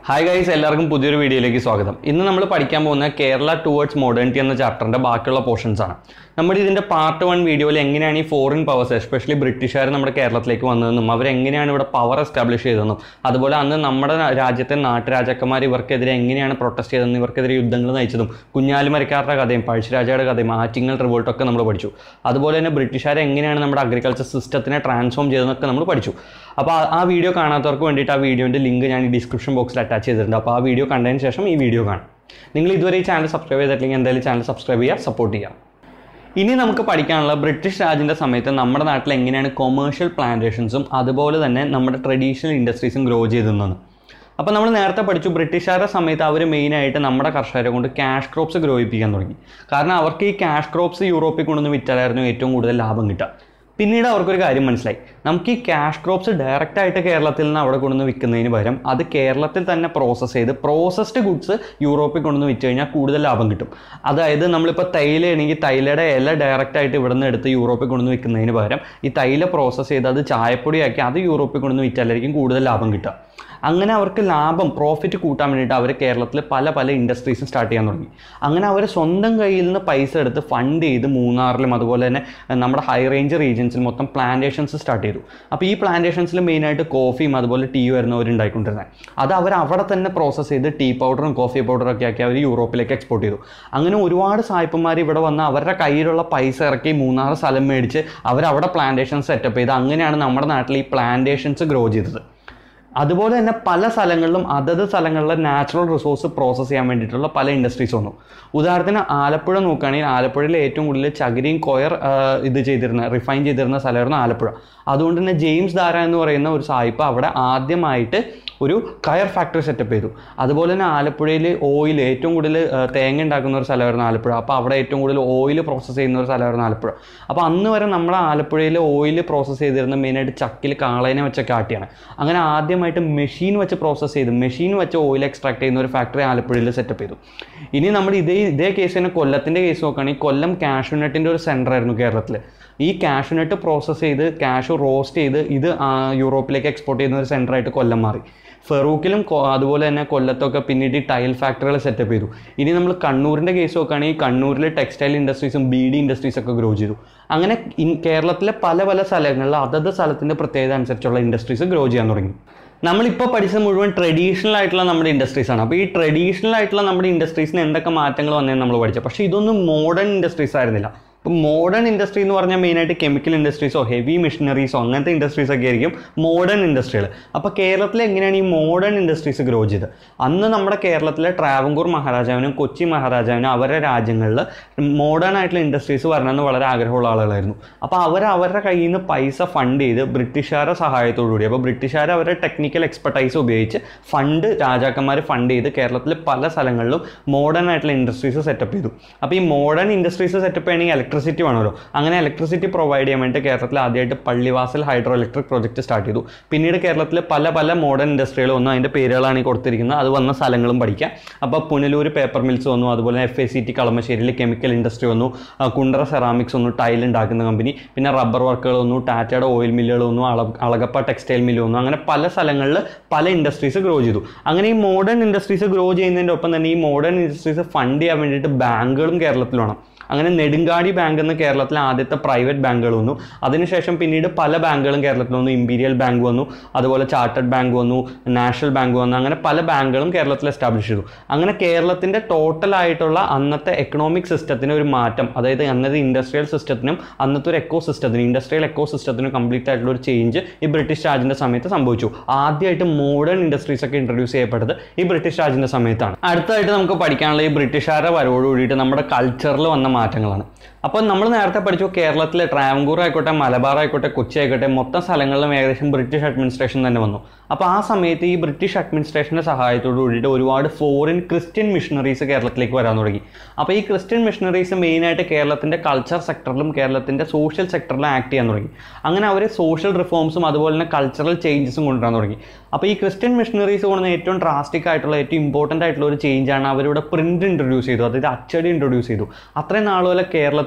hi guys എല്ലാവർക്കും പുതിയൊരു വീഡിയോയിലേക്ക് സ്വാഗതം ഇന്ന് നമ്മൾ പഠിക്കാൻ പോകുന്ന കേരള ടുവേർഡ്സ് മോഡേണിറ്റി എന്ന ചാപ്റ്ററിന്റെ ബാക്കിയുള്ള പോർഷൻസ് ആണ് നമ്മുടെ ഇതിന്റെ പാർട്ട് വൺ വീഡിയോയിൽ എങ്ങനെയാണ് ഈ ഫോറിൻ പവേഴ്സ് എസ്പെഷ്യലി ബ്രിട്ടീഷുകാർ നമ്മുടെ കേരളത്തിലേക്ക് വന്നതെന്നും അവരെങ്ങനെയാണ് ഇവിടെ പവർ എസ്റ്റാബ്ലിഷ് ചെയ്തതെന്നും അതുപോലെ അന്ന് നമ്മുടെ രാജ്യത്തെ നാട്ടുരാജാക്കന്മാർ ഇവർക്കെതിരെ എങ്ങനെയാണ് പ്രൊട്ടസ്റ്റ് ചെയ്തതെന്നും ഇവർക്കെതിരെ യുദ്ധങ്ങൾ നയിച്ചതും കുഞ്ഞാലിമരക്കാരുടെ കഥയും പഴശ്ശിരാജയുടെ കഥയും ആറ്റിങ്ങൽ റിവോൾട്ടൊക്കെ നമ്മൾ പഠിച്ചു അതുപോലെ തന്നെ ബ്രിട്ടീഷുകാർ എങ്ങനെയാണ് നമ്മുടെ അഗ്രികൾച്ചർ സിസ്റ്റത്തിനെ ട്രാൻസ്ഫോം ചെയ്തതെന്നൊക്കെ നമ്മൾ പഠിച്ചു അപ്പോൾ ആ- ആ വീഡിയോ കാണാത്തവർക്ക് വേണ്ടിയിട്ട് ആ വീഡിയോൻ്റെ ലിങ്ക് ഞാൻ ഈ ഡിസ്ക്രിപ്ഷൻ ബോക്സിൽ അറ്റാച്ച് ചെയ്തിട്ടുണ്ട് അപ്പോൾ ആ വീഡിയോ കണ്ടതിന് ശേഷം ഈ വീഡിയോ കാണാം നിങ്ങൾ ഇതുവരെ ഈ ചാനൽ സബ്സ്ക്രൈബ് ചെയ്തിട്ടില്ലെങ്കിൽ എന്തായാലും ചാനൽ സബ്സ്ക്രൈബ് ചെയ്യുക സപ്പോർട്ട് ചെയ്യുക ഇനി നമുക്ക് പഠിക്കാനുള്ള ബ്രിട്ടീഷ് രാജിൻ്റെ സമയത്ത് നമ്മുടെ നാട്ടിൽ എങ്ങനെയാണ് കൊമേഴ്ഷ്യൽ പ്ലാന്റേഷൻസും അതുപോലെ തന്നെ നമ്മുടെ ട്രഡീഷണൽ ഇൻഡസ്ട്രീസും ഗ്രോ ചെയ്തെന്നാണ് അപ്പോൾ നമ്മൾ നേരത്തെ പഠിച്ചു ബ്രിട്ടീഷുകാരുടെ സമയത്ത് അവർ മെയിനായിട്ട് നമ്മുടെ കർഷകരെ കൊണ്ട് ക്യാഷ് ക്രോപ്സ് ഗ്രോ ചെയ്യിപ്പിക്കാൻ തുടങ്ങി കാരണം അവർക്ക് ഈ ക്യാഷ് ക്രോപ്സ് യൂറോപ്പിൽ കൊണ്ടുവന്ന് വിറ്റാലായിരുന്നു ഏറ്റവും കൂടുതൽ ലാഭം കിട്ടുക പിന്നീട് അവർക്കൊരു കാര്യം മനസ്സിലായി നമുക്ക് ഈ ക്യാഷ് ക്രോപ്സ് ഡയറക്റ്റ് ആയിട്ട് കേരളത്തിൽ നിന്ന് അവിടെ കൊണ്ടുവന്ന് വിൽക്കുന്നതിന് പകരം അത് കേരളത്തിൽ തന്നെ പ്രോസസ്സ് ചെയ്ത് പ്രോസസ്ഡ് ഗുഡ്സ് യൂറോപ്പിൽ കൊണ്ടുവന്ന് വിറ്റ് കഴിഞ്ഞാൽ കൂടുതൽ ലാഭം കിട്ടും അതായത് നമ്മളിപ്പോൾ തൈലയാണെങ്കിൽ തൈലയുടെ ഇല ഡയറക്റ്റ് ആയിട്ട് ഇവിടെ നിന്ന് എടുത്ത് യൂറോപ്പിൽ കൊണ്ടുവന്ന് വിൽക്കുന്നതിന് പകരം ഈ തൈല പ്രോസസ്സ് ചെയ്ത് അത് ചായപ്പൊടിയാക്കി അത് യൂറോപ്പിൽ കൊണ്ടുവന്ന് വിറ്റാലായിരിക്കും കൂടുതൽ ലാഭം കിട്ടുക അങ്ങനെ അവർക്ക് ലാഭം പ്രോഫിറ്റ് കൂട്ടാൻ വേണ്ടിയിട്ട് അവർ കേരളത്തിൽ പല പല ഇൻഡസ്ട്രീസും സ്റ്റാർട്ട് ചെയ്യാൻ തുടങ്ങി അങ്ങനെ അവർ സ്വന്തം കയ്യിൽ നിന്ന് പൈസ എടുത്ത് ഫണ്ട് ചെയ്ത് മൂന്നാറിലും അതുപോലെ തന്നെ ഏഹ്, നമ്മുടെ ഹൈ റേഞ്ച് റീജിയൻസിൽ മൊത്തം പ്ലാന്റേഷൻസ് സ്റ്റാർട്ട് ചെയ്തു അപ്പോൾ ഈ പ്ലാന്റേഷൻസിൽ മെയിനായിട്ട് കോഫിയും അതുപോലെ ടീയും ആയിരുന്നു അവർ ഉണ്ടായിക്കൊണ്ടിരുന്നത് അത് അവർ അവിടെ തന്നെ പ്രോസസ്സ് ചെയ്ത് ടീ പൗഡറും കോഫി പൗഡറും ഒക്കെ ആക്കി അവർ യൂറോപ്പിലേക്ക് എക്സ്പോർട്ട് ചെയ്തു അങ്ങനെ ഒരുപാട് സായിപ്പന്മാർ ഇവിടെ വന്ന് അവരുടെ കയ്യിലുള്ള പൈസ ഇറക്കി മൂന്നാറ് സ്ഥലം മേടിച്ച് അവരവിടെ പ്ലാന്റേഷൻ സെറ്റപ്പ് ചെയ്ത് അങ്ങനെയാണ് നമ്മുടെ നാട്ടിൽ ഈ പ്ലാന്റേഷൻസ് ഗ്രോ ചെയ്തത് അതുപോലെ തന്നെ പല സ്ഥലങ്ങളിലും അതത് സ്ഥലങ്ങളിലെ നാച്ചുറൽ റിസോഴ്സ് പ്രോസസ്സ് ചെയ്യാൻ വേണ്ടിയിട്ടുള്ള പല ഇൻഡസ്ട്രീസ് വന്നു ഉദാഹരണത്തിന് ആലപ്പുഴ നോക്കുകയാണെങ്കിൽ ആലപ്പുഴയിൽ ഏറ്റവും കൂടുതൽ ചകിരിയും കൊയർ ആ, ഇത് ചെയ്തിരുന്ന റിഫൈൻ ചെയ്തിരുന്ന സ്ഥലമായിരുന്നു ആലപ്പുഴ അതുകൊണ്ട് തന്നെ ജെയിംസ് ധാര എന്ന് പറയുന്ന ഒരു സായിപ്പ് അവിടെ ആദ്യമായിട്ട് ഒരു കയർ ഫാക്ടറി സെറ്റപ്പ് ചെയ്തു അതുപോലെ തന്നെ ആലപ്പുഴയിൽ ഓയിൽ ഏറ്റവും കൂടുതൽ ആ, തേങ്ങ ഉണ്ടാക്കുന്ന ഒരു സ്ഥലമായിരുന്നു ആലപ്പുഴ അപ്പോൾ അവിടെ ഏറ്റവും കൂടുതൽ ഓയിൽ പ്രോസസ്സ് ചെയ്യുന്ന ഒരു സ്ഥലമായിരുന്നു ആലപ്പുഴ അപ്പോൾ അന്ന് വരെ നമ്മുടെ ആലപ്പുഴയിൽ ഓയിൽ പ്രോസസ്സ് ചെയ്തിരുന്ന മെയിനായിട്ട് ചക്കിൽ കാളേനെ വെച്ചൊക്കെ ആട്ടിയാണ് അങ്ങനെ ആദ്യമായിട്ട് മെഷീൻ വെച്ച് പ്രോസസ്സ് ചെയ്ത് മെഷീൻ വെച്ച് ഓയിൽ എക്സ്ട്രാക്ട് ചെയ്യുന്ന ഒരു ഫാക്ടറി ആലപ്പുഴയിൽ സെറ്റപ്പ് ചെയ്തു ഇനി നമ്മൾ ഇതേ ഇതേ കേസ് തന്നെ കൊല്ലത്തിൻ്റെ കേസ് നോക്കുകയാണെങ്കിൽ കൊല്ലം കാഷ്യൂനട്ടിൻ്റെ ഒരു സെൻറ്റർ ആയിരുന്നു കേരളത്തിൽ ഈ കാഷ്യൂനട്ട് പ്രോസസ്സ് ചെയ്ത് കാഷു റോസ്റ്റ് ചെയ്ത് ഇത് ആ, യൂറോപ്പിലേക്ക് എക്സ്പോർട്ട് ചെയ്യുന്ന ഒരു സെൻറ്ററായിട്ട് കൊല്ലം മാറി ഫെറൂക്കിലും കൊ- അതുപോലെ തന്നെ കൊല്ലത്തൊക്കെ പിന്നീട് ഈ ടൈൽ ഫാക്ടറികൾ സെറ്റപ്പ് ചെയ്തു ഇനി നമ്മൾ കണ്ണൂരിൻ്റെ കേസ് നോക്കുകയാണെങ്കിൽ കണ്ണൂരിൽ ടെക്സ്റ്റൈൽ ഇൻഡസ്ട്രീസും ബി ഡി ഇൻഡസ്ട്രീസ് ഒക്കെ ഗ്രോ ചെയ്തു അങ്ങനെ ഇൻ കേരളത്തിലെ പല പല സ്ഥലങ്ങളിൽ അതത് സ്ഥലത്തിൻ്റെ പ്രത്യേകത അനുസരിച്ചുള്ള ഇൻഡസ്ട്രീസ് ഗ്രോ ചെയ്യാൻ തുടങ്ങി നമ്മളിപ്പോൾ പഠിച്ചത് മുഴുവൻ ട്രഡീഷണൽ ആയിട്ടുള്ള നമ്മുടെ ഇൻഡസ്ട്രീസ് ആണ് അപ്പോൾ ഈ ട്രഡീഷണൽ ആയിട്ടുള്ള നമ്മുടെ ഇൻഡസ്ട്രീസിന് എന്തൊക്കെ മാറ്റങ്ങൾ വന്നതെന്ന് നമ്മൾ പഠിച്ചത് പക്ഷേ ഇതൊന്നും മോഡേൺ ഇൻഡസ്ട്രീസ് ആയിരുന്നില്ല ഇപ്പോൾ മോഡേൺ ഇൻഡസ്ട്രി എന്ന് പറഞ്ഞാൽ മെയിനായിട്ട് കെമിക്കൽ ഇൻഡസ്ട്രീസോ ഹെവി മെഷീനറീസോ അങ്ങനത്തെ ഇൻഡസ്ട്രീസ് ഒക്കെ ആയിരിക്കും മോഡേൺ ഇൻഡസ്ട്രികൾ അപ്പോൾ കേരളത്തിൽ എങ്ങനെയാണ് ഈ മോഡേൺ ഇൻഡസ്ട്രീസ് ഗ്രോ ചെയ്തത് അന്ന് നമ്മുടെ കേരളത്തിലെ ട്രാവൻകൂർ മഹാരാജാവിനും കൊച്ചി മഹാരാജാവിനും അവരുടെ രാജ്യങ്ങളിൽ മോഡേൺ ആയിട്ടുള്ള ഇൻഡസ്ട്രീസ് വരണമെന്ന് വളരെ ആഗ്രഹമുള്ള ആളുകളായിരുന്നു അപ്പോൾ അവർ അവരുടെ കയ്യിൽ നിന്ന് പൈസ ഫണ്ട് ചെയ്ത് ബ്രിട്ടീഷുകാരുടെ സഹായത്തോടു കൂടി അപ്പോൾ ബ്രിട്ടീഷുകാർ അവരുടെ ടെക്നിക്കൽ എക്സ്പെർട്ടൈസ് ഉപയോഗിച്ച് ഫണ്ട് രാജാക്കന്മാർ ഫണ്ട് ചെയ്ത് കേരളത്തിലെ പല സ്ഥലങ്ങളിലും മോഡേൺ ആയിട്ടുള്ള ഇൻഡസ്ട്രീസ് സെറ്റപ്പ് ചെയ്തു അപ്പോൾ ഈ മോഡേൺ ഇൻഡസ്ട്രീസ് സെറ്റപ്പ് ചെയ്യണമെങ്കിൽ ഇലക്ട്രിസിറ്റി വേണമല്ലോ അങ്ങനെ ഇലക്ട്രിസിറ്റി പ്രൊവൈഡ് ചെയ്യാൻ വേണ്ടി കേരളത്തിൽ ആദ്യമായിട്ട് Pallivasal hydroelectric project start ചെയ്തു പിന്നീട് കേരളത്തിൽ പല പല മോഡേൺ ഇൻഡസ്ട്രികൾ വന്നു അതിൻ്റെ പേരുകളാണ് ഈ കൊടുത്തിരിക്കുന്നത് അത് വന്ന സ്ഥലങ്ങളും പഠിക്കാം അപ്പോൾ പുനലൂർ പേപ്പർ മിൽസ് വന്നു അതുപോലെ എഫ് എ സി ടി കളമശ്ശേരിയിൽ കെമിക്കൽ ഇൻഡസ്ട്രി വന്നു ആ, കുണ്ടറ സെറാമിക്സ് വന്നു ടൈൽ ഉണ്ടാക്കുന്ന കമ്പനി പിന്നെ റബ്ബർ വർക്കുകൾ വന്നു ടാറ്റയുടെ ഓയിൽ മില്ലുകൾ വന്നു അള അളകപ്പ ടെക്സ്റ്റൈൽ മില്ല് വന്നു അങ്ങനെ പല സ്ഥലങ്ങളിൽ പല ഇൻഡസ്ട്രീസ് ഗ്രോ ചെയ്തു അങ്ങനെ ഈ മോഡേൺ ഇൻഡസ്ട്രീസ് ഗ്രോ ചെയ്യുന്നതിൻ്റെ ഒപ്പം തന്നെ ഈ മോഡേൺ ഇൻഡസ്ട്രീസ് ഫണ്ട് ചെയ്യാൻ വേണ്ടിയിട്ട് ബാങ്കുകളും കേരളത്തിൽ വേണം അങ്ങനെ നെടുങ്കാടി ബാങ്ക് എന്ന കേരളത്തിലെ ആദ്യത്തെ പ്രൈവറ്റ് ബാങ്കുകൾ വന്നു അതിനുശേഷം പിന്നീട് പല ബാങ്കുകളും കേരളത്തിൽ വന്നു ഇമ്പീരിയൽ ബാങ്ക് വന്നു അതുപോലെ ചാർട്ടേഡ് ബാങ്ക് വന്നു നാഷണൽ ബാങ്ക് വന്നു അങ്ങനെ പല ബാങ്കുകളും കേരളത്തിൽ എസ്റ്റാബ്ലിഷ് ചെയ്തു അങ്ങനെ കേരളത്തിൻ്റെ ടോട്ടൽ ആയിട്ടുള്ള അന്നത്തെ എക്കണോമിക് സിസ്റ്റത്തിന് ഒരു മാറ്റം അതായത് അന്നത്തെ ഇൻഡസ്ട്രിയൽ സിസ്റ്റത്തിനും അന്നത്തെ ഒരു എക്കോ സിസ്റ്റത്തിനും ഇൻഡസ്ട്രിയൽ എക്കോ സിസ്റ്റത്തിനും കംപ്ലീറ്റ് ആയിട്ടുള്ള ഒരു ചേഞ്ച് ഈ ബ്രിട്ടീഷ് രാജിൻ്റെ സമയത്ത് സംഭവിച്ചു ആദ്യമായിട്ട് മോഡേൺ ഇൻഡസ്ട്രീസ് ഒക്കെ ഇൻട്രൊഡ്യൂസ് ചെയ്യപ്പെട്ടത് ഈ ബ്രിട്ടീഷ് രാജിൻ്റെ സമയത്താണ് അടുത്തതായിട്ട് നമുക്ക് പഠിക്കാനുള്ള ഈ ബ്രിട്ടീഷുകാരുടെ വരവോട് കൂടിയിട്ട് നമ്മുടെ കൾച്ചറിൽ വന്ന മാറ്റങ്ങളാണ് അപ്പോൾ നമ്മൾ നേരത്തെ പഠിച്ചു കേരളത്തിലെ ട്രാവൻകൂർ ആയിക്കോട്ടെ മലബാർ ആയിക്കോട്ടെ കൊച്ചി ആയിക്കോട്ടെ മൊത്തം സ്ഥലങ്ങളിലും ഏകദേശം ബ്രിട്ടീഷ് അഡ്മിനിസ്ട്രേഷൻ തന്നെ വന്നു അപ്പോൾ ആ സമയത്ത് ഈ ബ്രിട്ടീഷ് അഡ്മിനിസ്ട്രേഷൻ്റെ സഹായത്തോടു കൂടിയിട്ട് ഒരുപാട് ഫോറിൻ ക്രിസ്ത്യൻ മിഷണറീസ് കേരളത്തിലേക്ക് വരാൻ തുടങ്ങി അപ്പോൾ ഈ ക്രിസ്ത്യൻ മിഷണറീസ് മെയിനായിട്ട് കേരളത്തിൻ്റെ കൾച്ചർ സെക്ടറിലും കേരളത്തിൻ്റെ സോഷ്യൽ സെക്ടറിലും ആക്ട് ചെയ്യാൻ തുടങ്ങി അങ്ങനെ അവർ സോഷ്യൽ റിഫോംസും അതുപോലെ തന്നെ കൾച്ചറൽ ചേഞ്ചസും കൊണ്ടുവരാൻ തുടങ്ങി അപ്പോൾ ഈ ക്രിസ്ത്യൻ മിഷണറീസ് കൊണ്ടുവന്ന ഏറ്റവും ഡ്രാസ്റ്റിക് ആയിട്ടുള്ള ഏറ്റവും ഇമ്പോർട്ടൻ്റ് ആയിട്ടുള്ള ഒരു ചേഞ്ചാണ് അവരിവിടെ പ്രിന്റ് ഇൻട്രൊഡ്യൂസ് ചെയ്തു അതായത് അച്ചടി ഇൻട്രൊഡ്യൂസ് ചെയ്തു അത്രയും നാളുപോലെ കേരളത്തിൽ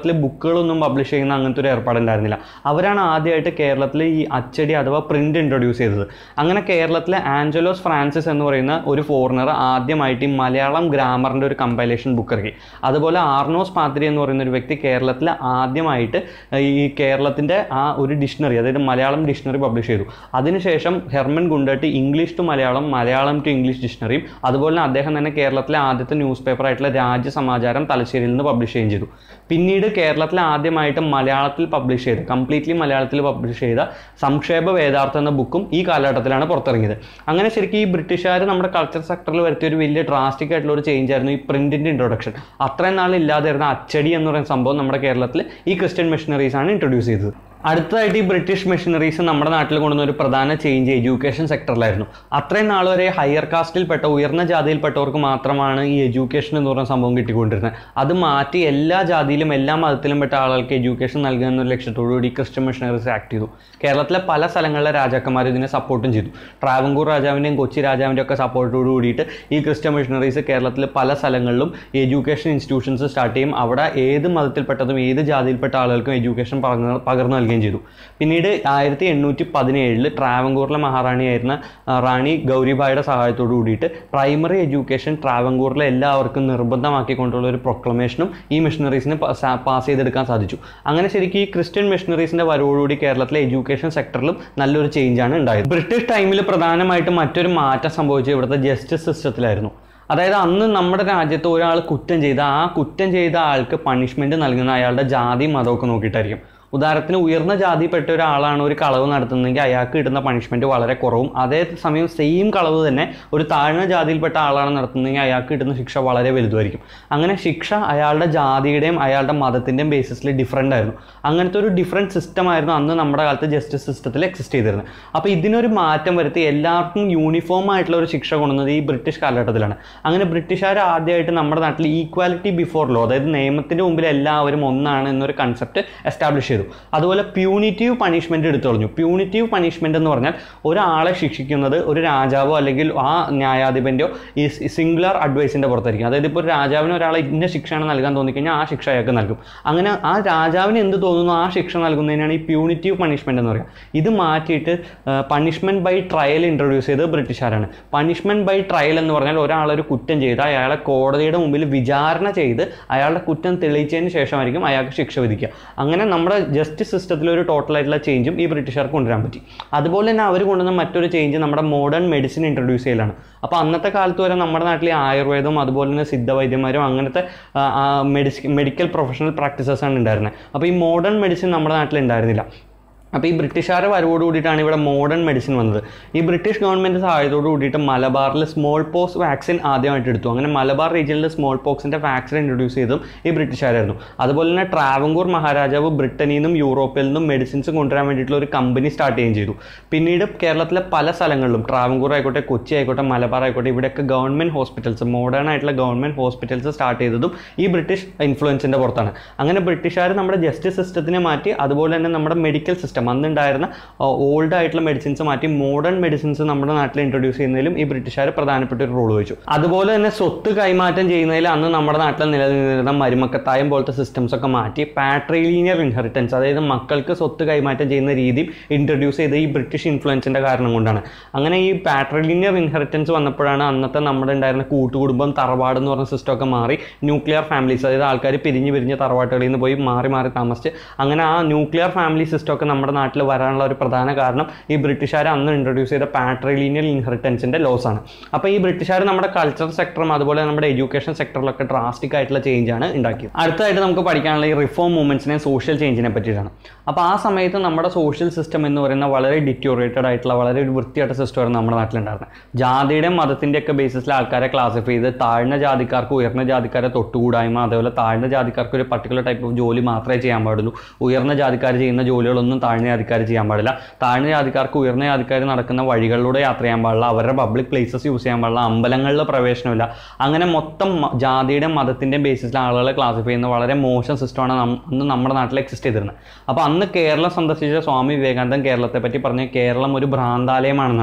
കേരളത്തിൽ ബുക്കുകളൊന്നും പബ്ലിഷ് ചെയ്യുന്ന അങ്ങനത്തെ ഒരു ഏർപ്പാടുണ്ടായിരുന്നില്ല അവരാണ് ആദ്യമായിട്ട് കേരളത്തിൽ ഈ അച്ചടി അഥവാ പ്രിന്റ് ഇൻട്രൊഡ്യൂസ് ചെയ്തത് അങ്ങനെ കേരളത്തിലെ ആഞ്ചലോസ് ഫ്രാൻസിസ് എന്ന് പറയുന്ന ഒരു ഫോറിനർ ആദ്യമായിട്ട് ഈ മലയാളം ഗ്രാമറിൻ്റെ ഒരു കമ്പൈലേഷൻ ബുക്ക് ഇറക്കി അതുപോലെ ആർണോസ് പാത്രി എന്ന് പറയുന്ന ഒരു വ്യക്തി കേരളത്തിൽ ആദ്യമായിട്ട് ഈ കേരളത്തിൻ്റെ ആ ഒരു ഡിക്ഷണറി അതായത് മലയാളം ഡിക്ഷണറി പബ്ലിഷ് ചെയ്തു അതിനുശേഷം Hermann Gundert English to Malayalam Malayalam to English ഡിക്ഷണറിയും അതുപോലെ തന്നെ അദ്ദേഹം തന്നെ കേരളത്തിലെ ആദ്യത്തെ ന്യൂസ് പേപ്പർ ആയിട്ടുള്ള രാജ്യസമാചാരം തലശ്ശേരിയിൽ നിന്ന് പബ്ലിഷ് ചെയ്യുകയും ചെയ്തു പിന്നീട് കേരളത്തിൽ ആദ്യമായിട്ട് മലയാളത്തിൽ പബ്ലിഷ് ചെയ്ത് കംപ്ലീറ്റ്ലി മലയാളത്തിൽ പബ്ലിഷ് ചെയ്ത സംക്ഷേപ വേദാർത്ഥ എന്ന ബുക്കും ഈ കാലഘട്ടത്തിലാണ് പുറത്തിറങ്ങിയത് അങ്ങനെ ശരിക്കും ഈ ബ്രിട്ടീഷുകാർ നമ്മുടെ കൾച്ചർ സെക്ടറിൽ വരുത്തിയ ഒരു വലിയ ഡ്രാസ്റ്റിക് ആയിട്ടുള്ള ഒരു ചേഞ്ച് ആയിരുന്നു ഈ പ്രിന്റിന്റെ ഇൻട്രൊഡക്ഷൻ അത്രയും നാൾ ഇല്ലാതിരുന്ന അച്ചടി എന്ന് പറയുന്ന സംഭവം നമ്മുടെ കേരളത്തിൽ ഈ ക്രിസ്ത്യൻ മിഷണറീസ് ആണ് ഇൻട്രൊഡ്യൂസ് ചെയ്തത് അടുത്തതായിട്ട് ഈ ബ്രിട്ടീഷ് മിഷണറീസ് നമ്മുടെ നാട്ടിൽ കൊണ്ടുവന്ന ഒരു പ്രധാന ചേഞ്ച് എഡ്യൂക്കേഷൻ സെക്ടറിലായിരുന്നു അത്രയും നാൾ വരെ ഹയർ കാസ്റ്റിൽപ്പെട്ട ഉയർന്ന ജാതിയിൽപ്പെട്ടവർക്ക് മാത്രമാണ് ഈ എഡ്യൂക്കേഷൻ എന്ന് പറയുന്ന സംഭവം കിട്ടിക്കൊണ്ടിരുന്നത് അത് മാറ്റി എല്ലാ ജാതിയിലും എല്ലാ മതത്തിലും പെട്ട ആളുകൾക്ക് എഡ്യൂക്കേഷൻ നൽകുക എന്നൊരു ലക്ഷ്യത്തോടുകൂടി ക്രിസ്ത്യൻ മിഷണറീസ് ആക്ട് ചെയ്തു കേരളത്തിലെ പല സ്ഥലങ്ങളിലെ രാജാക്കന്മാർ ഇതിനെ സപ്പോർട്ടും ചെയ്തു ട്രാവൻകൂർ രാജാവിൻ്റെയും കൊച്ചി രാജാവിൻ്റെ ഒക്കെ സപ്പോർട്ടോട് കൂടിയിട്ട് ഈ ക്രിസ്ത്യൻ മിഷണറീസ് കേരളത്തിലെ പല സ്ഥലങ്ങളിലും എഡ്യൂക്കേഷൻ ഇൻസ്റ്റിറ്റ്യൂഷൻസ് സ്റ്റാർട്ട് ചെയ്യും അവിടെ ഏത് മതത്തിൽപ്പെട്ടതും ഏത് ജാതിയിൽപ്പെട്ട ആളുകൾക്കും എഡ്യൂക്കേഷൻ പകർന്ന് പകർന്നു നൽകുകയും ചെയ്തു പിന്നീട് ആയിരത്തി എണ്ണൂറ്റി പതിനേഴിൽ ട്രാവൻകൂറിലെ മഹാറാണിയായിരുന്ന ആ, റാണി ഗൗരിബായുടെ സഹായത്തോടു കൂടിയിട്ട് പ്രൈമറി എഡ്യൂക്കേഷൻ ട്രാവൻകൂറിലെ എല്ലാവർക്കും നിർബന്ധമാക്കിക്കൊണ്ടുള്ള ഒരു പ്രൊക്ലമേഷനും ഈ മിഷണറീസിന് പാസ് ചെയ്തെടുക്കാൻ സാധിച്ചു അങ്ങനെ ശരിക്കും ഈ ക്രിസ്ത്യൻ മിഷണറീസിന്റെ വരവോടുകൂടി കേരളത്തിലെ എഡ്യൂക്കേഷൻ സെക്ടറിലും നല്ലൊരു ചേഞ്ചാണ് ഉണ്ടായത് ബ്രിട്ടീഷ് ടൈമിൽ പ്രധാനമായിട്ടും മറ്റൊരു മാറ്റം സംഭവിച്ചത് ഇവിടുത്തെ ജസ്റ്റിസ് സിസ്റ്റത്തിലായിരുന്നു അതായത് അന്ന് നമ്മുടെ രാജ്യത്ത് ഒരാൾ കുറ്റം ചെയ്ത ആ കുറ്റം ചെയ്ത ആൾക്ക് പണിഷ്മെന്റ് നൽകുന്ന അയാളുടെ ജാതി മതമൊക്കെ നോക്കിയിട്ടായിരിക്കും ഉദാഹരണത്തിന് ഉയർന്ന ജാതിപ്പെട്ട ഒരാളാണ് ഒരു കളവ് നടത്തുന്നതെങ്കിൽ അയാൾക്ക് കിട്ടുന്ന പണിഷ്മെന്റ് വളരെ കുറവും അതേ സമയം സെയിം കളവ് തന്നെ ഒരു താഴ്ന്ന ജാതിയിൽപ്പെട്ട ആളാണ് നടത്തുന്നതെങ്കിൽ അയാൾക്ക് കിട്ടുന്ന ശിക്ഷ വളരെ വലുതുമായിരിക്കും അങ്ങനെ ശിക്ഷ അയാളുടെ ജാതിയുടെയും അയാളുടെ മതത്തിൻ്റെയും ബേസിസിൽ ഡിഫറൻ്റ് ആയിരുന്നു അങ്ങനത്തെ ഒരു ഡിഫറെൻറ്റ് സിസ്റ്റം ആയിരുന്നു അന്ന് നമ്മുടെ കാലത്ത് ജസ്റ്റിസ് സിസ്റ്റത്തിൽ എക്സിസ്റ്റ് ചെയ്തിരുന്നത് അപ്പോൾ ഇതിനൊരു മാറ്റം വരുത്തി എല്ലാവർക്കും യൂണിഫോം ആയിട്ടുള്ള ഒരു ശിക്ഷ കൊണ്ടുവന്നത് ഈ ബ്രിട്ടീഷ് കാലഘട്ടത്തിലാണ് അങ്ങനെ ബ്രിട്ടീഷുകാർ ആദ്യമായിട്ട് നമ്മുടെ നാട്ടിൽ ഈക്വാലിറ്റി ബിഫോർ ലോ അതായത് നിയമത്തിൻ്റെ മുമ്പിൽ എല്ലാവരും ഒന്നാണ് എന്നൊരു കൺസെപ്റ്റ് എസ്റ്റാബ്ലിഷ് ചെയ്തു അതുപോലെ പ്യൂണിറ്റീവ് പണിഷ്മെന്റ് എടുത്തു കളഞ്ഞു പ്യൂണിറ്റീവ് പണിഷ്മെന്റ് എന്ന് പറഞ്ഞാൽ ഒരാളെ ശിക്ഷിക്കുന്നത് ഒരു രാജാവോ അല്ലെങ്കിൽ ആ ന്യായാധിപൻ്റെയോ ഈ സിംഗുലർ അഡ്വൈസിന്റെ പുറത്തായിരിക്കും അതായത് ഇപ്പോൾ ഒരു രാജാവിന് ഒരാളെ ഇന്ന ശിക്ഷയാണ് നൽകാൻ തോന്നിക്കഴിഞ്ഞാൽ ആ ശിക്ഷ അയാൾക്ക് നൽകും അങ്ങനെ ആ രാജാവിന് എന്ത് തോന്നുന്നു ആ ശിക്ഷ നൽകുന്നതിനാണ് ഈ പ്യൂണിറ്റീവ് പണിഷ്മെന്റ് എന്ന് പറയുക ഇത് മാറ്റിയിട്ട് പണിഷ്മെന്റ് ബൈ ട്രയൽ ഇൻട്രൊഡ്യൂസ് ചെയ്തത് ബ്രിട്ടീഷുകാരാണ് പണിഷ്മെന്റ് ബൈ ട്രയൽ എന്ന് പറഞ്ഞാൽ ഒരാളൊരു കുറ്റം ചെയ്ത് അയാളെ കോടതിയുടെ മുമ്പിൽ വിചാരണ ചെയ്ത് അയാളുടെ കുറ്റം തെളിയിച്ചതിന് ശേഷമായിരിക്കും അയാൾക്ക് ശിക്ഷ വിധിക്കുക അങ്ങനെ നമ്മുടെ ജസ്റ്റിസ് സിസ്റ്റത്തിൽ ഒരു ടോട്ടൽ ആയിട്ടുള്ള ചേഞ്ചും ഈ ബ്രിട്ടീഷുകാർക്ക് കൊണ്ടുവരാൻ പറ്റി അതുപോലെ തന്നെ അവർ കൊണ്ടുവന്ന മറ്റൊരു ചേഞ്ച് നമ്മുടെ മോഡേൺ മെഡിസിൻ ഇൻട്രൊഡ്യൂസ് ചെയ്യലാണ് അപ്പോൾ അന്നത്തെ കാലത്ത് വരെ നമ്മുടെ നാട്ടിൽ ആയുർവേദം അതുപോലെ തന്നെ സിദ്ധവൈദ്യന്മാരും അങ്ങനത്തെ മെഡിസിൻ മെഡിക്കൽ പ്രൊഫഷണൽ പ്രാക്ടീസസ് ആണ് ഉണ്ടായിരുന്നത് അപ്പോൾ ഈ മോഡേൺ മെഡിസിൻ നമ്മുടെ നാട്ടിൽ ഉണ്ടായിരുന്നില്ല അപ്പോൾ ഈ ബ്രിട്ടീഷുകാരുടെ വരവോട് കൂടിയിട്ടാണ് ഇവിടെ മോഡേൺ മെഡിസിൻ വന്നത് ഈ ബ്രിട്ടീഷ് ഗവൺമെൻറ് സഹായത്തോട് കൂടിയിട്ട് മലബാറിൽ സ്മോൾ പോക്സ് വാക്സിൻ ആദ്യമായിട്ട് എടുത്തു അങ്ങനെ മലബാർ റീജിയനിൽ സ്മോൾ പോക്സിൻ്റെ വാക്സിൻ ഇൻട്രൊഡ്യൂസ് ചെയ്തതും ഈ ബ്രിട്ടീഷുകാരായിരുന്നു അതുപോലെ തന്നെ ട്രാവൻകൂർ മഹാരാജാവ് ബ്രിട്ടനിൽ നിന്നും യൂറോപ്പിൽ നിന്നും മെഡിസിൻസ് കൊണ്ടുവരാൻ വേണ്ടിയിട്ടുള്ള ഒരു കമ്പനി സ്റ്റാർട്ട് ചെയ്യുകയും ചെയ്തു പിന്നീട് കേരളത്തിലെ പല സ്ഥലങ്ങളിലും ട്രാവൻകൂർ ആയിക്കോട്ടെ കൊച്ചി ആയിക്കോട്ടെ മലബാർ ആയിക്കോട്ടെ ഇവിടെയൊക്കെ ഗവൺമെൻറ് ഹോസ്പിറ്റൽസ് മോഡേൺ ആയിട്ടുള്ള ഗവൺമെൻറ് ഹോസ്പിറ്റൽസ് സ്റ്റാർട്ട് ചെയ്തതും ഈ ബ്രിട്ടീഷ് ഇൻഫ്ലുവൻസിൻ്റെ പുറത്താണ് അങ്ങനെ ബ്രിട്ടീഷുകാർ നമ്മുടെ ജസ്റ്റിസ് സിസ്റ്റത്തിനെ മാറ്റി അതുപോലെ തന്നെ നമ്മുടെ മെഡിക്കൽ സിസ്റ്റം അന്നുണ്ടായിരുന്ന ഓൾഡ് ആയിട്ടുള്ള മെഡിസിൻസ് മാറ്റി മോഡേൺ മെഡിസിൻസ് നമ്മുടെ നാട്ടിൽ ഇൻട്രൊഡ്യൂസ് ചെയ്യുന്നതിലും ഈ ബ്രിട്ടീഷുകാർ പ്രധാനപ്പെട്ട ഒരു റോൾ വഹിച്ചു അതുപോലെ തന്നെ സ്വത്ത് കൈമാറ്റം ചെയ്യുന്നതിൽ അന്ന് നമ്മുടെ നാട്ടിൽ നിലനിന്നിരുന്ന മരുമക്കത്തായം പോലത്തെ സിസ്റ്റംസ് ഒക്കെ മാറ്റി പാട്രിലീനിയർ ഇൻഹെറിറ്റൻസ് അതായത് മക്കൾക്ക് സ്വത്ത് കൈമാറ്റം ചെയ്യുന്ന രീതി ഇൻട്രൊഡ്യൂസ് ചെയ്ത് ഈ ബ്രിട്ടീഷ് ഇൻഫ്ലുവൻസിന്റെ കാരണം കൊണ്ടാണ് അങ്ങനെ ഈ പാട്രിലീനിയർ ഇൻഹെറിറ്റൻസ് വന്നപ്പോഴാണ് അന്നത്തെ നമ്മുടെ ഉണ്ടായിരുന്ന കൂട്ടുകുടുംബം തറവാട് എന്ന് പറഞ്ഞ സിസ്റ്റം ഒക്കെ മാറി ന്യൂക്ലിയർ ഫാമിലീസ് അതായത് ആൾക്കാർ പിരിഞ്ഞ് പിരിഞ്ഞ് തറവാട്ടുകളിൽ നിന്ന് പോയി മാറി മാറി താമസിച്ച് അങ്ങനെ ആ ന്യൂക്ലിയർ ഫാമിലി സിസ്റ്റം ഒക്കെ നമ്മുടെ നാട്ടിൽ വരാനുള്ള ഒരു പ്രധാന കാരണം ഈ ബ്രിട്ടീഷുകാർ അന്ന് ഇൻട്രൊഡ്യൂസ് ചെയ്ത പാട്രിലീനിയർ ഇൻഹെറിറ്റൻസിന്റെ ലോസ് ആണ് അപ്പോൾ ഈ ബ്രിട്ടീഷുകാർ നമ്മുടെ കൾച്ചർ സെക്ടറും അതുപോലെ നമ്മുടെ എഡ്യൂക്കേഷൻ സെക്ടറിലൊക്കെ ഡ്രാസ്റ്റിക് ആയിട്ടുള്ള ചേഞ്ച് ആണ് ഉണ്ടാക്കിയത് അടുത്തതായിട്ട് നമുക്ക് പഠിക്കാനുള്ള ഈ റിഫോം മൂവ്മെന്റ്സിനെ സോഷ്യൽ ചേഞ്ചിനെ പറ്റിയിട്ടാണ് അപ്പോൾ ആ സമയത്ത് നമ്മുടെ സോഷ്യൽ സിസ്റ്റം എന്ന് പറയുന്ന വളരെ ഡിറ്റോറേറ്റഡ് ആയിട്ടുള്ള വളരെ ഒരു വൃത്തിയായിട്ട സിസ്റ്റമായിരുന്നു നമ്മുടെ നാട്ടിലുണ്ടായിരുന്നത് ജാതിയുടെയും മതത്തിൻ്റെ ഒക്കെ ബേസിസിൽ ആൾക്കാരെ ക്ലാസിഫൈ ചെയ്ത് താഴ്ന്ന ജാതിക്കാർക്ക് ഉയർന്ന ജാതിക്കാരെ തൊട്ടുകൂടായ്മ അതേപോലെ താഴ്ന്ന ജാതിക്കാർക്ക് ഒരു പർട്ടിക്കുലർ ടൈപ്പ് ഓഫ് ജോലി മാത്രമേ ചെയ്യാൻ പാടുള്ളൂ ഉയർന്ന ജാതിക്കാർ ചെയ്യുന്ന ജോലികളൊന്നും താഴ്ന്ന ജാതിക്കാർ ചെയ്യാൻ പാടില്ല താഴ്ന്ന ജാതിക്കാർക്ക് ഉയർന്ന ജാതിക്കാർ നടക്കുന്ന വഴികളിലൂടെ യാത്ര ചെയ്യാൻ പാടില്ല അവരുടെ പബ്ലിക് പ്ലേസസ് യൂസ് ചെയ്യാൻ പാടില്ല അമ്പലങ്ങളിൽ പ്രവേശനമില്ല അങ്ങനെ മൊത്തം മ- ജാതിയുടെയും മതത്തിൻ്റെയും ബേസിസിൽ ആളുകളെ ക്ലാസിഫൈ ചെയ്യുന്ന വളരെ മോശം സിസ്റ്റമാണ് നം- അന്ന് നമ്മുടെ നാട്ടിൽ എക്സിസ്റ്റ് ചെയ്തിരുന്നത് അപ്പോൾ അന്ന് കേരളം സന്ദർശിച്ച സ്വാമി വിവേകാനന്ദൻ കേരളത്തെ പറ്റി പറഞ്ഞ കേരളം ഒരു ഭ്രാന്താലയമാണെന്നാണ്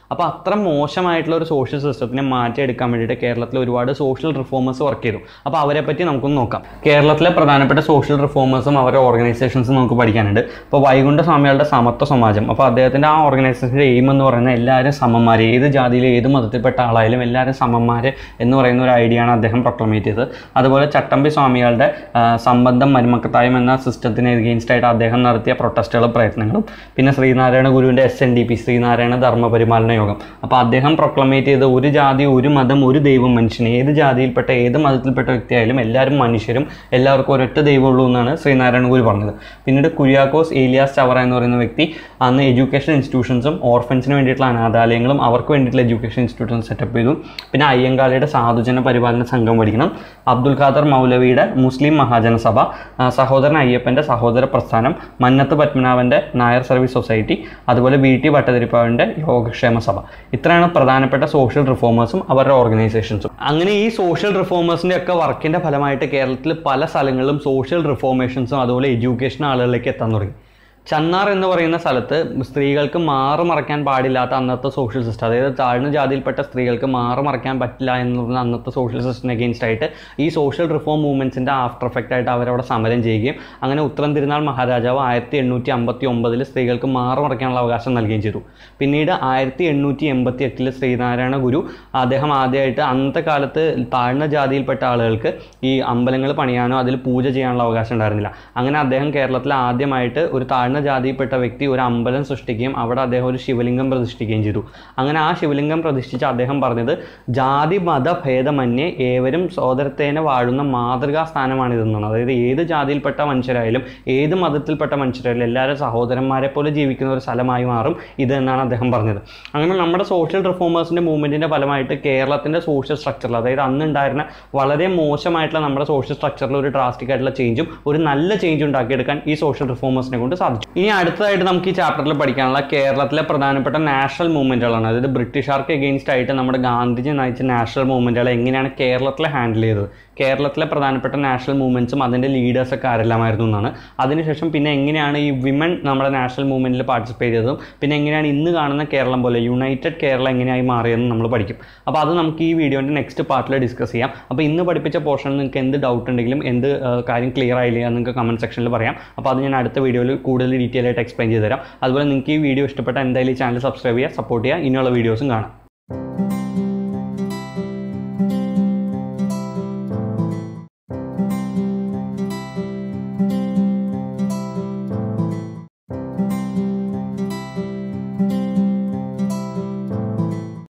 അപ്പോൾ അത്ര മോശമായിട്ടുള്ള ഒരു സോഷ്യൽ സിസ്റ്റത്തിനെ മാറ്റിയെടുക്കാൻ വേണ്ടിയിട്ട് കേരളത്തിൽ ഒരുപാട് സോഷ്യൽ റിഫോമേഴ്സ് വർക്ക് ചെയ്തു അപ്പോൾ അവരെ പറ്റി നമുക്കൊന്ന് നോക്കാം കേരളത്തിലെ പ്രധാനപ്പെട്ട സോഷ്യൽ റിഫോമേഴ്സും അവരുടെ ഓർഗനൈസേഷൻസും നമുക്ക് പഠിക്കാനുണ്ട് ഇപ്പോൾ വൈകുണ്ഠ സ്വാമികളുടെ സമത്വ സമാജം അപ്പോൾ അദ്ദേഹത്തിൻ്റെ ആ ഓർഗനൈസേഷൻ്റെ എയിം എന്ന് പറയുന്നത് എല്ലാവരും സമന്മാർ ഏത് ജാതിയിൽ ഏത് മതത്തിൽപ്പെട്ട ആളായാലും എല്ലാവരും സമന്മാർ എന്ന് പറയുന്ന ഒരു ഐഡിയ ആണ് അദ്ദേഹം പ്രൊക്ലമേറ്റ് ചെയ്തത് അതുപോലെ ചട്ടമ്പി സ്വാമികളുടെ ആ, സംബന്ധം മരുമക്കത്തായം എന്ന സിസ്റ്റത്തിന് എഗെയിൻസ്റ്റ് ആയിട്ട് അദ്ദേഹം നടത്തിയ പ്രൊട്ടസ്റ്റുകളും പ്രയത്നങ്ങളും പിന്നെ ശ്രീനാരായണ ഗുരുവിൻ്റെ S N D P Sreenarayana Dharmaparipalana Yogam അപ്പോൾ അദ്ദേഹം പ്രൊക്ലമേറ്റ് ചെയ്ത ഒരു ജാതി ഒരു മതം ഒരു ദൈവം മനുഷ്യൻ ഏത് ജാതിയിൽപ്പെട്ട ഏത് മതത്തിൽപ്പെട്ട വ്യക്തിയായാലും എല്ലാവരും മനുഷ്യരും എല്ലാവർക്കും ഒരൊറ്റ ദൈവമുള്ളൂ എന്നാണ് ശ്രീനാരായണ ഗുരു പറഞ്ഞത് പിന്നീട് കുര്യാക്കോസ് ഏലിയാസ് ചവറ എന്ന് പറയുന്ന വ്യക്തി അന്ന് എഡ്യൂക്കേഷൻ ഇൻസ്റ്റിറ്റ്യൂഷൻസും ഓർഫൻസിന് വേണ്ടിയിട്ടുള്ള അനാഥാലയങ്ങളും അവർക്ക് വേണ്ടിയിട്ടുള്ള എഡ്യൂക്കേഷൻ ഇൻസ്റ്റിറ്റ്യൂഷൻ സെറ്റപ്പ് ചെയ്തു പിന്നെ അയ്യങ്കാളിയുടെ സാധുജന പരിപാലന സംഘം പഠിക്കണം അബ്ദുൽ ഖാദർ മൗലവിയുടെ മുസ്ലിം മഹാജന സഭ ആ, സഹോദരൻ അയ്യപ്പൻ്റെ സഹോദര പ്രസ്ഥാനം മന്നത്ത് പത്മനാഭൻ്റെ നായർ സർവീസ് സൊസൈറ്റി അതുപോലെ വി ടി ഭട്ടതിരിപ്പാവിൻ്റെ യോഗക്ഷേമ സഭ ഇത്രയാണ് പ്രധാനപ്പെട്ട സോഷ്യൽ റിഫോമേഴ്സും അവരുടെ ഓർഗനൈസേഷൻസും അങ്ങനെ ഈ സോഷ്യൽ റിഫോമേഴ്സിൻ്റെ ഒക്കെ വർക്കിൻ്റെ ഫലമായിട്ട് കേരളത്തിൽ പല സ്ഥലങ്ങളിലും സോഷ്യൽ റിഫോർമേഷൻസും അതുപോലെ എഡ്യൂക്കേഷൻ ആളുകളിലേക്ക് എത്താൻ തുടങ്ങി ചന്നാർ എന്ന് പറയുന്ന സ്ഥലത്ത് സ്ത്രീകൾക്ക് മാറ് മറയ്ക്കാൻ പാടില്ലാത്ത അന്നത്തെ സോഷ്യൽ സിസ്റ്റം അതായത് താഴ്ന്ന ജാതിയിൽപ്പെട്ട സ്ത്രീകൾക്ക് മാറ് മറയ്ക്കാൻ പറ്റില്ല എന്ന് പറഞ്ഞ അന്നത്തെ സോഷ്യൽ സിസ്റ്റത്തിന് അഗെയിൻസ്റ്റ് ആയിട്ട് ഈ സോഷ്യൽ റിഫോം മൂവ്മെൻറ്റ്സിൻ്റെ ആഫ്റ്റർ എഫക്റ്റ് ആയിട്ട് അവരവിടെ സമരം ചെയ്യുകയും അങ്ങനെ ഉത്തരം തിരുനാൾ മഹാരാജാവ് ആയിരത്തി എണ്ണൂറ്റി അമ്പത്തി ഒമ്പതിൽ സ്ത്രീകൾക്ക് മാറ് മറയ്ക്കാനുള്ള അവകാശം നൽകുകയും ചെയ്തു പിന്നീട് ആയിരത്തി എണ്ണൂറ്റി എൺപത്തി എട്ടിൽ ശ്രീനാരായണ ഗുരു അദ്ദേഹം ആദ്യമായിട്ട് അന്നത്തെ കാലത്ത് താഴ്ന്ന ജാതിയിൽപ്പെട്ട ആളുകൾക്ക് ഈ അമ്പലങ്ങൾ പണിയാനോ അതിൽ പൂജ ചെയ്യാനുള്ള അവകാശം ഉണ്ടായിരുന്നില്ല അങ്ങനെ അദ്ദേഹം കേരളത്തിൽ ആദ്യമായിട്ട് ഒരു താഴ്ന്ന ജാതിയിൽപ്പെട്ട വ്യക്തി ഒരു അമ്പലം സൃഷ്ടിക്കുകയും അവിടെ അദ്ദേഹം ഒരു ശിവലിംഗം പ്രതിഷ്ഠിക്കുകയും ചെയ്തു അങ്ങനെ ആ ശിവലിംഗം പ്രതിഷ്ഠിച്ച് അദ്ദേഹം പറഞ്ഞത് ജാതി മത ഭേദമന്യേ ഏവരും സോദരത്തേനെ വാഴുന്ന മാതൃകാ സ്ഥാനമാണിതെന്നാണ് അതായത് ഏത് ജാതിയിൽപ്പെട്ട മനുഷ്യരായാലും ഏത് മതത്തിൽപ്പെട്ട മനുഷ്യരായാലും എല്ലാവരും സഹോദരന്മാരെ പോലെ ജീവിക്കുന്ന ഒരു സ്ഥലമായി മാറും ഇത് എന്നാണ് അദ്ദേഹം പറഞ്ഞത് അങ്ങനെ നമ്മുടെ സോഷ്യൽ റിഫോമേഴ്സിൻ്റെ മൂവ്മെൻറ്റിൻ്റെ ഫലമായിട്ട് കേരളത്തിൻ്റെ സോഷ്യൽ സ്ട്രക്ചറിൽ അതായത് അന്നുണ്ടായിരുന്ന വളരെ മോശമായിട്ടുള്ള നമ്മുടെ സോഷ്യൽ സ്ട്രക്ചറിൽ ഒരു ഡ്രാസ്റ്റിക് ആയിട്ടുള്ള ചേഞ്ചും ഒരു നല്ല ചേഞ്ച് ഉണ്ടാക്കിയെടുക്കാൻ ഈ സോഷ്യൽ റിഫോമേഴ്സിനെ കൊണ്ട് സാധിച്ചു ഇനി അടുത്തതായിട്ട് നമുക്ക് ഈ ചാപ്റ്ററിൽ പഠിക്കാനുള്ള കേരളത്തിലെ പ്രധാനപ്പെട്ട നാഷണൽ മൂവ്മെൻറ്റുകളാണ് അതായത് ബ്രിട്ടീഷുകാർക്ക് എഗെയിൻസ്റ്റ് ആയിട്ട് നമ്മുടെ ഗാന്ധിജി നയിച്ച നാഷണൽ മൂവ്മെൻറ്റുകൾ എങ്ങനെയാണ് കേരളത്തിലെ ഹാൻഡിൽ ചെയ്തത് കേരളത്തിലെ പ്രധാനപ്പെട്ട നാഷണൽ മൂവ്മെൻറ്റ്സും അതിൻ്റെ ലീഡേഴ്സൊക്കെ ആരെല്ലാമായിരുന്നു എന്നാണ് അതിനുശേഷം പിന്നെ എങ്ങനെയാണ് ഈ വിമൻ നമ്മുടെ നാഷണൽ മൂവ്മെൻറ്റിൽ പാർട്ടിസിപ്പേറ്റ് ചെയ്തതും പിന്നെ എങ്ങനെയാണ് ഇന്ന് കാണുന്ന കേരളം പോലെ യുണൈറ്റഡ് കേരളം എങ്ങനെയായി മാറിയതെന്ന് നമ്മൾ പഠിക്കും അപ്പോൾ അത് നമുക്ക് ഈ വീഡിയോൻ്റെ നെക്സ്റ്റ് പാർട്ടിൽ ഡിസ്കസ് ചെയ്യാം അപ്പോൾ ഇന്ന് പഠിപ്പിച്ച പോർഷനിൽ നിങ്ങൾക്ക് എന്ത് ഡൗട്ട് ഉണ്ടെങ്കിലും എന്ത് ആ, കാര്യം ക്ലിയർ ആയില്ല എന്ന് നിങ്ങൾക്ക് കമൻറ്റ് സെക്ഷനിൽ പറയാം അപ്പോൾ അത് ഞാൻ അടുത്ത വീഡിയോയിൽ കൂടുതൽ ഡീറ്റെയിൽ ആയിട്ട് എക്സ്പ്ലെയിൻ ചെയ്ത് തരാം അതുപോലെ നിങ്ങൾക്ക് ഈ വീഡിയോ ഇഷ്ടപ്പെട്ട എന്തായാലും ഈ ചാനൽ സബ്സ്ക്രൈബ് ചെയ്യുക സപ്പോർട്ട് ചെയ്യുക ഇനിയുള്ള വീഡിയോസും കാണാം